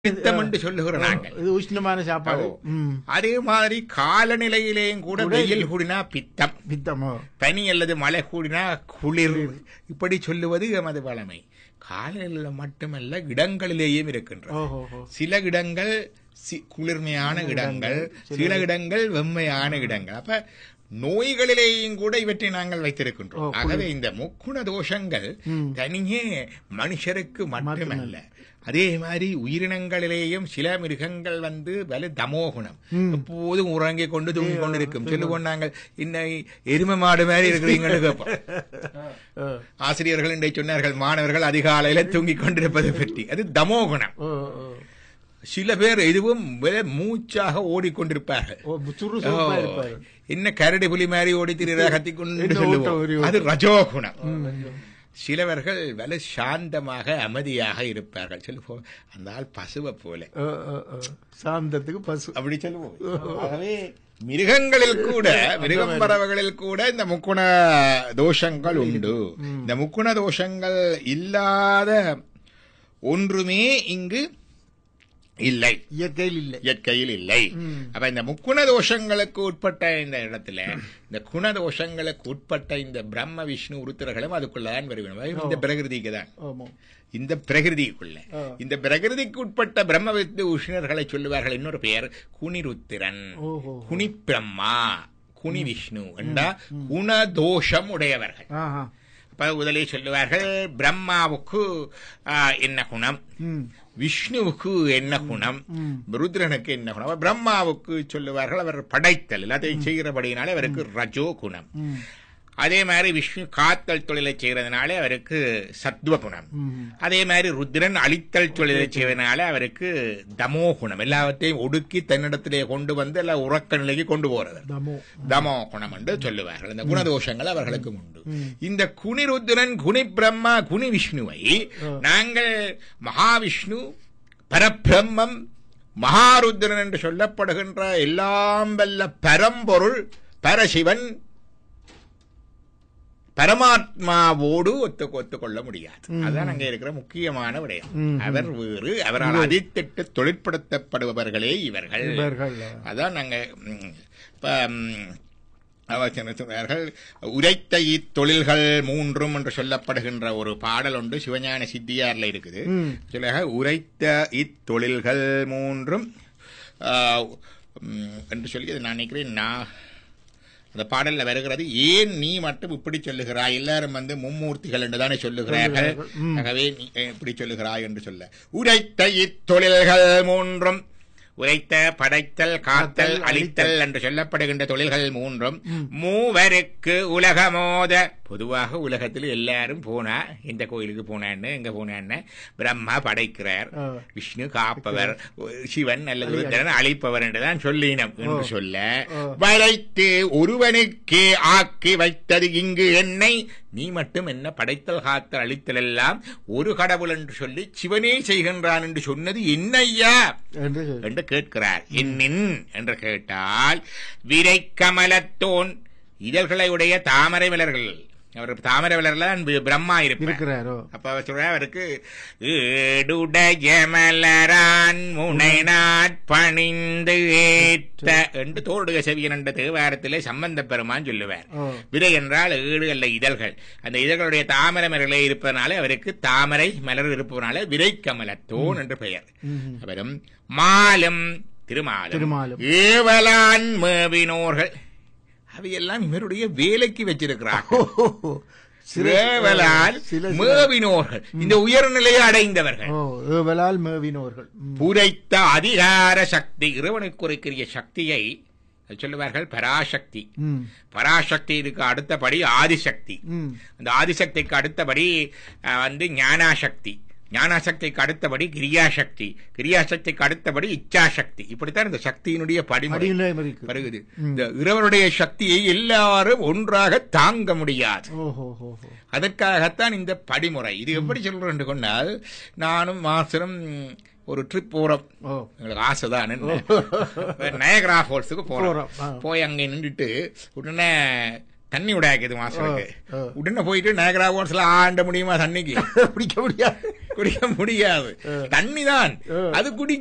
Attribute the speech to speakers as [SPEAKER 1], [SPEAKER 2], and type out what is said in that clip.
[SPEAKER 1] பித்தம் என்று சொல்லுகிறோம் நாங்கள்
[SPEAKER 2] இது உஷ்ணமான சாப்பாடு
[SPEAKER 1] ஓ.
[SPEAKER 2] ம்.
[SPEAKER 1] அதே மாதிரி காலநிலையிலேயும் கூட
[SPEAKER 2] கூட
[SPEAKER 1] வெயில் கூடினா பித்தம்
[SPEAKER 2] பித்தமோ
[SPEAKER 1] பனி அல்லது மழை கூடினா குளிர் இப்படி சொல்லுவது எமது வளமை காலநிலையில மட்டுமல்ல இடங்களிலேயும் இருக்கின்றன
[SPEAKER 2] ஓஹோ ஹோ.
[SPEAKER 1] சில இடங்கள் சி- குளிர்மையான இடங்கள் சில இடங்கள் வெம்மையான இடங்கள் அப்ப நோய்களிலேயும் கூட இவற்றை நாங்கள் வைத்திருக்கின்றோம்
[SPEAKER 2] ஓ,
[SPEAKER 1] ஆகவே இந்த முக்குண தோஷங்கள்
[SPEAKER 2] ம்.
[SPEAKER 1] தனியே மனுஷருக்கு மட்டுமல்ல அதே மாதிரி உயிரினங்களிலேயும் சில மிருகங்கள் வந்து வலு தமோகுணம் எப்போதும் உறங்கிக் கொண்டு தூங்கிக் கொண்டு இருக்கும் சொல்லுவோம் நாங்கள் இன்னை எருமை மாடு மாதிரி இருக்கிறீங்கன்னு கேட்போம்
[SPEAKER 2] ஓ,
[SPEAKER 1] ஆசிரியர்கள் இன்றை சொன்னார்கள் மாணவர்கள் அதிகாலையில தூங்கிக் கொண்டிருப்பதை பற்றி அது தமோகுணம்
[SPEAKER 2] ஓ, ஓ.
[SPEAKER 1] சில பேர் இதுவும் வெறும் மூச்சாக ஓடிக்கொண்டிருப்பார்கள்
[SPEAKER 2] ஓ, சுறுசுறுப்பா
[SPEAKER 1] ஓ,
[SPEAKER 2] இருப்பாரு.
[SPEAKER 1] என்ன கரடி புலி மாதிரி ஓடி திரிகிறா கத்திக்கொண்டு
[SPEAKER 2] என்ன
[SPEAKER 1] சொல்லுவோம்
[SPEAKER 2] ஓட்டம் ஒரு
[SPEAKER 1] அது ரஜோகுணம் சிலவர்கள் வல சாந்தமாக அமைதியாக இருப்பார்கள் சொல்லுவோம் அந்த ஆள் பசுவை போல
[SPEAKER 2] ஓ, ஓ, ஓ. சாந்தத்துக்கு பசு
[SPEAKER 1] அப்படி சொல்லுவோம் ஆகவே மிருகங்களில் கூட மிருகம் பறவைகளில் கூட இந்த முக்குண தோஷங்கள் உண்டு இந்த முக்குண தோஷங்கள் இல்லாத ஒன்றுமே இங்கு இல்லை
[SPEAKER 2] இயற்கையில் இல்லை
[SPEAKER 1] இயற்கையில் இல்லை அப்ப இந்த முக்குண தோஷங்களுக்கு உட்பட்ட இந்த இடத்துல இந்த குண தோஷங்களுக்கு உட்பட்ட இந்த பிரம்ம விஷ்ணு உருத்திரர்களும் அதுக்குள்ளதான் வருவேன் இந்த பிரகிருதிக்கு தான்
[SPEAKER 2] ஆமா
[SPEAKER 1] இந்த பிரகிருதிக்குள்ள
[SPEAKER 2] ஆ.
[SPEAKER 1] இந்த பிரகிருதிக்கு உட்பட்ட பிரம்ம வித்து உஷ்ணர்களை சொல்லுவார்கள் இன்னொரு பெயர் குனிருத்திரன்
[SPEAKER 2] ஓஹோ
[SPEAKER 1] குனி பிரம்மா குனி விஷ்ணு என்றா குணதோஷம் உடையவர்கள்
[SPEAKER 2] ஆஹா
[SPEAKER 1] அப்ப முதலில் சொல்லுவார்கள் பிரம்மாவுக்கு ஆ, என்ன குணம்
[SPEAKER 2] ம்
[SPEAKER 1] விஷ்ணுவுக்கு என்ன குணம்
[SPEAKER 2] ம்.
[SPEAKER 1] ருத்ரனுக்கு என்ன குணம் அப்ப பிரம்மாவுக்கு சொல்லுவார்கள் அவர் படைத்தல் எல்லாத்தையும் செய்கிறபடினாலே அவருக்கு ரஜோ குணம்
[SPEAKER 2] ம்
[SPEAKER 1] அதே மாதிரி விஷ்ணு காத்தல் தொழிலை செய்யறதுனால அவருக்கு சத்வ குணம்
[SPEAKER 2] ம்
[SPEAKER 1] அதே மாதிரி ருத்ரன் அழித்தல் தொழிலை செய்வதனால அவருக்கு தமோ குணம் எல்லாவற்றையும் ஒடுக்கி தன்னிடத்திலே கொண்டு வந்து எல்லாம் உறக்க நிலைக்கு கொண்டு போறது
[SPEAKER 2] தமோ
[SPEAKER 1] தமோ குணம் என்று சொல்லுவார்கள் இந்த குணதோஷங்கள் அவர்களுக்கு உண்டு இந்த குனிருத்ரன் குனி பிரம்மா குனி விஷ்ணுவை நாங்கள் மகாவிஷ்ணு பரபிரம்மம் மகாருத்ரன் என்று சொல்லப்படுகின்ற எல்லாம் வல்ல பரம்பொருள் பரசிவன் பரமாத்மாவோடு ஒத்து ஒத்துக்கொள்ள முடியாது அதுதான் அங்கே இருக்கிற முக்கியமான விடயம் அவர் வேறு அவரால் அதித்திட்டு தொழிற்படுத்தப்படுபவர்களே இவர்கள்
[SPEAKER 2] இவர்கள்
[SPEAKER 1] அதான் நாங்க ம், இப்ப, ம், அவர் என்ன சொன்னார்கள் உரைத்த இத்தொழில்கள் மூன்றும் என்று சொல்லப்படுகின்ற ஒரு பாடல் ஒன்று சிவஞான சித்தியார்ல இருக்குது
[SPEAKER 2] ம்.
[SPEAKER 1] சொல்ல உரைத்த இத்தொழில்கள் மூன்றும் ஆ, ம், என்று சொல்லி அது நான் நினைக்கிறேன் நான் அந்த பாடல்ல வருகிறது ஏன் நீ மட்டும் இப்படி சொல்லுகிறாய் எல்லாரும் வந்து மும்மூர்த்திகள் என்று தானே சொல்லுகிறார்கள் ஆகவே நீ ஏன் இப்படி சொல்லுகிறாய் என்று சொல்ல உரைத்த இத்தொழில்கள் மூன்றும் உரைத்த படைத்தல் காத்தல் அழித்தல் என்று சொல்லப்படுகின்ற தொழில்கள் மூன்றும் மூவருக்கு உலகமோத பொதுவாக உலகத்தில் எல்லாரும் போனா இந்த கோயிலுக்கு போனான்னு எங்க போனான்னு பிரம்மா படைக்கிறார்
[SPEAKER 2] ஆ.
[SPEAKER 1] விஷ்ணு காப்பவர் சிவன் அல்லது ருத்ரன் அழிப்பவர் என்றுதான் சொல்லினம் என்று சொல்ல
[SPEAKER 2] ஆ.
[SPEAKER 1] வளைத்து ஒருவனுக்கே ஆக்கி வைத்தது இங்கு என்னை நீ மட்டும் என்ன படைத்தல் காத்தல் அழித்தல் எல்லாம் ஒரு கடவுள் என்று சொல்லி சிவனே செய்கின்றான் என்று சொன்னது என்னையா
[SPEAKER 2] என்று சொல்லி.
[SPEAKER 1] என்று கேட்கிறார் என்னின் என்று கேட்டால் விரை கமலத்தோன் இதழ்களை உடைய தாமரை மலர்கள் அவர் தாமரை மலர்ல தான் பி- பிரம்மா இருப்பார்
[SPEAKER 2] இருக்கிறாரோ
[SPEAKER 1] அப்ப அவர் சொல்ற அவருக்கு ஏடுடைய மலரான் முனை நாட்பணிந்து ஏற்ற என்று தோடுக செவியன் என்ற தேவாரத்திலே சம்பந்த பெருமான் சொல்லுவார்
[SPEAKER 2] ஓ
[SPEAKER 1] விதை என்றால் ஏடு அல்ல இதழ்கள் அந்த இதழ்களுடைய தாமரை மலர்களே இருப்பதனால அவருக்கு தாமரை மலர் இருப்பதனால விரை கமலத்தோன் என்று பெயர்
[SPEAKER 2] ம்ஹும்.
[SPEAKER 1] அவரும் மாலும் திருமாலும்
[SPEAKER 2] திருமாலும்.
[SPEAKER 1] ஏவலான் மேவினோர்கள் அவையெல்லாம் இவருடைய வேலைக்கு வச்சிருக்கிறார்கள்
[SPEAKER 2] ஓஹோ. சில
[SPEAKER 1] ஏவலால்
[SPEAKER 2] சில சில-
[SPEAKER 1] மேவினோர்கள் இந்த உயர்நிலையை அடைந்தவர்கள்
[SPEAKER 2] ஓ ஏவலால் மேவினோர்கள் ம்.
[SPEAKER 1] புரைத்த அதிகார சக்தி இறைவனுக்கு குறைக்கிற சக்தியை அது சொல்லுவார்கள் பராசக்தி
[SPEAKER 2] ம்
[SPEAKER 1] பராசக்திக்கு அடுத்தபடி ஆதிசக்தி
[SPEAKER 2] ம்
[SPEAKER 1] அந்த ஆதிசக்திக்கு அடுத்தபடி அஹ், வந்து ஞானாசக்தி ஞானாசக்திக்கு அடுத்தபடி கிரியாசக்தி கிரியாசக்திக்கு அடுத்தபடி இச்சாசக்தி இப்படித்தான் இந்த சக்தியினுடைய படிமுறை
[SPEAKER 2] அடிநிலையம் இருக்கு
[SPEAKER 1] வருகுது இந்த இறைவனுடைய சக்தியை எல்லாரும் ஒன்றாக தாங்க முடியாது
[SPEAKER 2] ஓஹோ ஹோ ஹோ
[SPEAKER 1] அதற்காகத்தான் இந்த படிமுறை இது எப்படி சொல்றோம் என்று கொண்டால் நானும் மாசரும் ஒரு ட்ரிப் போறோம்
[SPEAKER 2] ஓ
[SPEAKER 1] எங்களுக்கு ஆசைதான் நயகரா ஃபால்ஸுக்கு போறோம்
[SPEAKER 2] போறோம், ஆ.
[SPEAKER 1] போய் அங்க நின்றுட்டு உடனே தண்ணி விடாக்குது மாஸ்டருக்கு
[SPEAKER 2] ஆ.
[SPEAKER 1] உடனே போயிட்டு நயகரா ஃபால்ஸ்ல ஆண்ட முடியுமா தண்ணிக்கு
[SPEAKER 2] பிடிக்க முடியாது
[SPEAKER 1] குடிக்க முடியாது தண்ணி தான் அது குடி